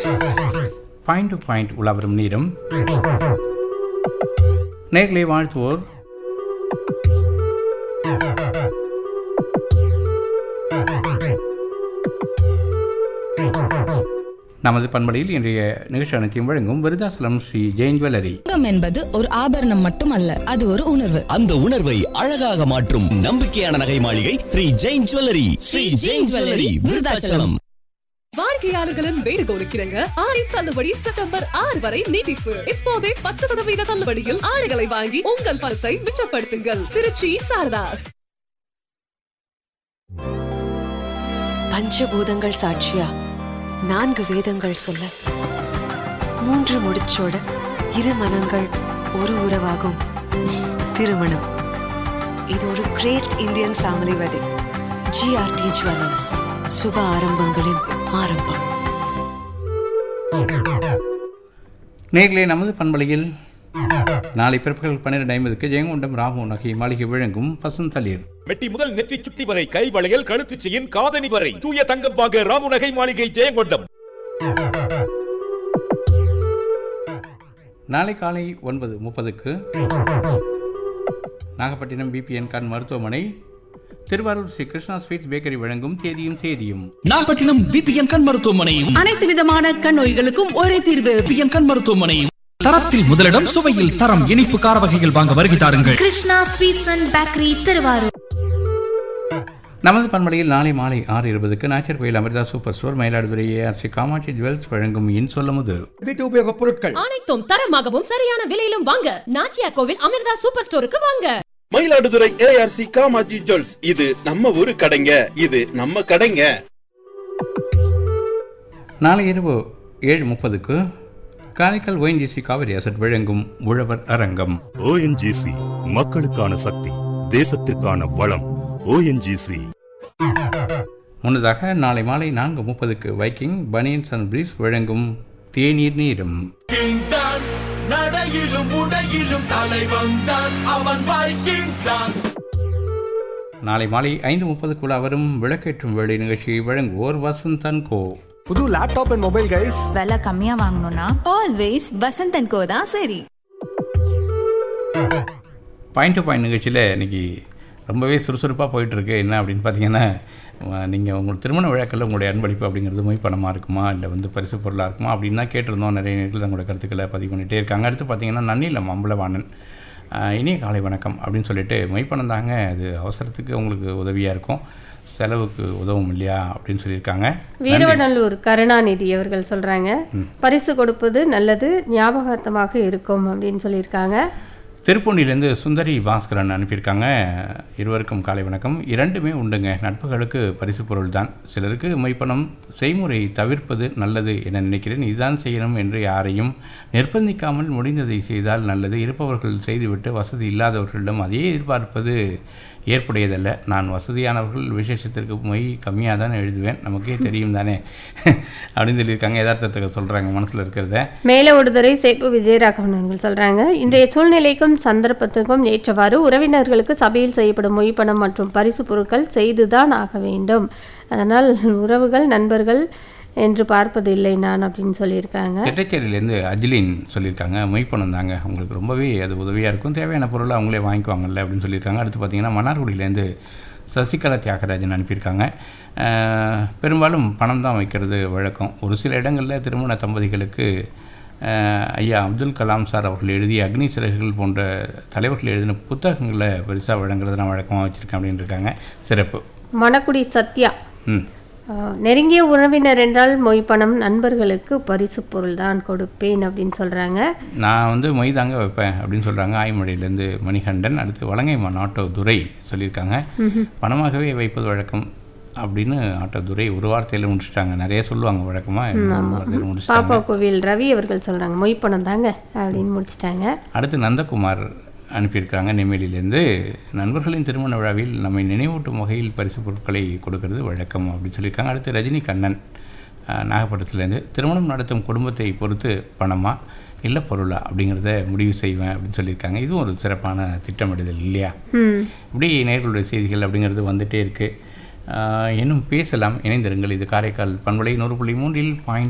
point to point உலாவரும் நேரம் நேர்களை வாழ்த்துவோர் நமது பண்பலையில் இன்றைய நிகழ்ச்சி அனைத்தையும் வழங்கும் விருதாசலம் ஸ்ரீ ஜெயின் ஜுவல்லரி தங்கம் என்பது ஒரு ஆபரணம் மட்டுமல்ல அது ஒரு உணர்வு அந்த உணர்வை அழகாக மாற்றும் நம்பிக்கையான நகை மாளிகை ஸ்ரீ ஜெயின் ஜுவல்லரி ஸ்ரீ ஜெயின் ஜுவல்லரி விருதாச்சலம் வாடிக்கையாளர்களின் வேண்டுகோளுக்கிறங்க ஆடி தள்ளுபடி செப்டம்பர் ஆறு வரை நீட்டிப்பு இப்போதே பத்து சதவீத தள்ளுபடியில் ஆடைகளை வாங்கி உங்கள் பணத்தை மிச்சப்படுத்துங்கள் திருச்சி சாரதாஸ் பஞ்சபூதங்கள் சாட்சியா நான்கு வேதங்கள் சொல்ல மூன்று முடிச்சோட இரு மனங்கள் ஒரு உறவாகும் திருமணம் இது ஒரு great Indian family wedding GRT jewellers சுப ஆரம்பங்களின் ஆரம்பம் நேர்களே நமது பண்பலையில் நாளை பிற்பகல் பன்னிரண்டு ஐம்பதுக்கு ஜெயங்கொண்டம் ராமு நகை மாளிகை வழங்கும் பசுந்தளிர் மெட்டி முதல் நெற்றி சுட்டி வரை கை வளையல் கழுத்து செயின் காதணி வரை தூய தங்கம் வாங்க ராமு நகை மாளிகை ஜெயங்கொண்டம் நாளை காலை ஒன்பது முப்பதுக்கு நாகப்பட்டினம் பிபிஎன் கான் மருத்துவமனை திருவாரூர் ஸ்ரீ கிருஷ்ணா ஸ்வீட்ஸ் பேக்கரி வழங்கும் தேதியும் தேதியும் நாகப்பட்டினம் பிபிஎன் கண் மருத்துவமனையும் அனைத்து விதமான கண் நோய்களுக்கும் ஒரே தீர்வு பிபிஎன் கண் மருத்துவமனையும் தரத்தில் முதலிடம் சுவையில் தரம் இனிப்பு கார வகைகள் வாங்க வருகை தாருங்கள் Krishna sweets and bakery Thiruvarur நமது பண்பலையில் நாளை மாலை ஆறு இருபதுக்கு Nachiar Koil Amirtha super store Mayiladuthurai ARC Kamatchi jewels வழங்கும் இன் சொல்லமுது வீட்டு உபயோகப் பொருட்கள் அனைத்தும் தரமாகவும் சரியான விலையிலும் வாங்க நாச்சியா கோவில் அமிர்தா சூப்பர் ஸ்டோருக்கு வாங்க மயிலாடுதுறை ஏஆர்சி காமாஜி ஜுவல்ஸ் இது நம்ம ஊரு கடைங்க இது நம்ம கடைங்க நாளை இரவு ஏழு முப்பதுக்கு காரைக்கால் ஒயின்டிசி காவிரி அசட் வழங்கும் உழவர் அரங்கம் ஓஎன்ஜிசி மக்களுக்கான சக்தி தேசத்திற்கான வளம் ஓஎன்ஜிசி முன்னதாக நாளை மாலை நான்கு முப்பதுக்கு வைக்கிங் பனியன்ஸ் அண்ட் பிரீஸ் வழங்கும் தேநீர் நீரும் நடையிலும் உடையிலும் தலைவன் தான் அவன் வைக்கிங் தான் நாளை மாலை ஐந்து முப்பதுக்குள்ள வரும் விளக்கேற்றும் வேலை நிகழ்ச்சியை வழங்குவோர் வசந்தன் கோ புது லேப்டாப் அண்ட் மொபைல் கைஸ் விலை கம்மியா வாங்கணும்னா ஆல்வேஸ் வசந்தன் கோ தான் சரி பாயிண்ட் டு பாயிண்ட் நிகழ்ச்சியில் இன்னைக்கு ரொம்பவே சுறுசுறுப்பாக போயிட்டுருக்கு என்ன அப்படின்னு பார்த்தீங்கன்னா நீங்கள் உங்கள் திருமண விழாக்களில் உங்களுடைய அன்பளிப்பு அப்படிங்கிறது மொய் பணமாக இருக்குமா இல்லை வந்து பரிசு பொருளாக இருக்குமா அப்படின்னு தான் கேட்டிருந்தோம் நிறைய நேரத்தில் தங்களோட கருத்துக்களை பதிவு பண்ணிகிட்டே இருக்காங்க அடுத்து பார்த்தீங்கன்னா நன்னிலம் அம்பலவாணன் ஆஹ் இனிய காலை வணக்கம் அப்படின்னு சொல்லிட்டு மொய்ப்பணம் தாங்க அது அவசரத்துக்கு உங்களுக்கு உதவியாக இருக்கும் செலவுக்கு உதவும் இல்லையா அப்படின்னு சொல்லியிருக்காங்க வீரவநல்லூர் கருணாநிதி அவர்கள் சொல்றாங்க பரிசு கொடுப்பது நல்லது ஞாபகார்த்தமாக இருக்கும் அப்படின்னு சொல்லியிருக்காங்க திருப்பூண்டிலேருந்து சுந்தரி பாஸ்கரன் அனுப்பியிருக்காங்க இருவருக்கும் காலை வணக்கம் இரண்டுமே உண்டுங்க நட்புகளுக்கு பரிசு பொருள் தான் சிலருக்கு மைப்பணம் செய்முறை தவிர்ப்பது நல்லது என நினைக்கிறேன் இதுதான் செய்யணும் என்று யாரையும் நிர்பந்திக்காமல் முடிந்ததை செய்தால் நல்லது இருப்பவர்கள் செய்துவிட்டு வசதி இல்லாதவர்களிடம் அதையே எதிர்பார்ப்பது ஏற்புடையதல்ல நான் வசதியானவர்கள் விசேஷத்திற்கு மொய் கம்மியாக தான் எழுதுவேன் நமக்கே தெரியும் தானே அப்படின்னு சொல்லியிருக்காங்க யதார்த்தத்தை சொல்கிறாங்க மனசில் இருக்கிறத மேல ஒடுதுறை சேப்பு விஜயராகவன் அவர்கள் சொல்றாங்க இன்றைய சூழ்நிலைக்கும் சந்தர்ப்பத்துக்கும் ஏற்றவாறு உறவினர்களுக்கு சபையில் செய்யப்படும் மொய்ப்பணம் மற்றும் பரிசு பொருட்கள் செய்துதான் ஆக வேண்டும் அதனால் உறவுகள் நண்பர்கள் என்று பார்ப்பதில்லை நான் அப்படின்னு சொல்லியிருக்காங்க திட்டச்சேரியிலேருந்து அஜிலின் சொல்லியிருக்காங்க மொய்ப்பணம் தாங்க உங்களுக்கு ரொம்பவே அது உதவியாக இருக்கும் தேவையான பொருளை அவங்களே வாங்கிக்குவாங்கல்ல அப்படின்னு சொல்லியிருக்காங்க அடுத்து பார்த்தீங்கன்னா மன்னார்குடியிலேருந்து சசிகலா தியாகராஜன் அனுப்பியிருக்காங்க அஹ், பெரும்பாலும் பணம் தான் வைக்கிறது வழக்கம் ஒரு சில இடங்களில் திருமண தம்பதிகளுக்கு அஹ், ஐயா அப்துல் கலாம் சார் அவர்கள் எழுதிய அக்னி சிறகுகள் போன்ற தலைவர்கள் எழுதின புத்தகங்களை பெருசாக வழங்குறது நான் வழக்கமாக வச்சுருக்கேன் அப்படின்னு இருக்காங்க சிறப்பு மணக்குடி சத்யா ம் ஆஹ், நெருங்கிய உறவினர் என்றால் மொய்ப்பணம் நண்பர்களுக்கு பரிசு பொருள் தான் கொடுப்பேன் அப்படின்னு சொல்றாங்க நான் வந்து மொய் தாங்க வைப்பேன் அப்படின்னு சொல்கிறாங்க ஆய்மொழியிலேருந்து மணிகண்டன் அடுத்து வலங்கைமான் ஆட்டோ துரை சொல்லியிருக்காங்க பணமாகவே வைப்பது வழக்கம் அப்படின்னு ஆட்டோ துரை ஒரு வார்த்தையில் முடிச்சிட்டாங்க நிறைய சொல்லுவாங்க வழக்கமாக ஒரு வார்த்தையில் முடிச்சிட்டாங்க பாப்பா கோவில் ரவி அவர்கள் சொல்றாங்க மொய்ப்பணம் தாங்க அப்படின்னு முடிச்சிட்டாங்க அடுத்து நந்தகுமார் அனுப்பியிருக்காங்க நெம்மேலியிலேருந்து நண்பர்களின் திருமண விழாவில் நம்மை நினைவூட்டும் வகையில் பரிசு பொருட்களை கொடுக்கறது வழக்கம் அப்படின்னு சொல்லியிருக்காங்க அடுத்து ரஜினி கண்ணன் அஹ், நாகப்பட்டினத்துலேருந்து திருமணம் நடத்தும் குடும்பத்தை பொறுத்து பணமா இல்லை பொருளா அப்படிங்கிறத முடிவு செய்வேன் அப்படின்னு சொல்லியிருக்காங்க இதுவும் ஒரு சிறப்பான திட்டமிடுதல் இல்லையா ம் இப்படி நேர்களுடைய செய்திகள் அப்படிங்கிறது வந்துட்டே இருக்குது இன்னும் பேசலாம் இணைந்திருங்கள் இது காரைக்கால் பண்பலை நூறு புள்ளி மூன்றில் பாயிண்ட்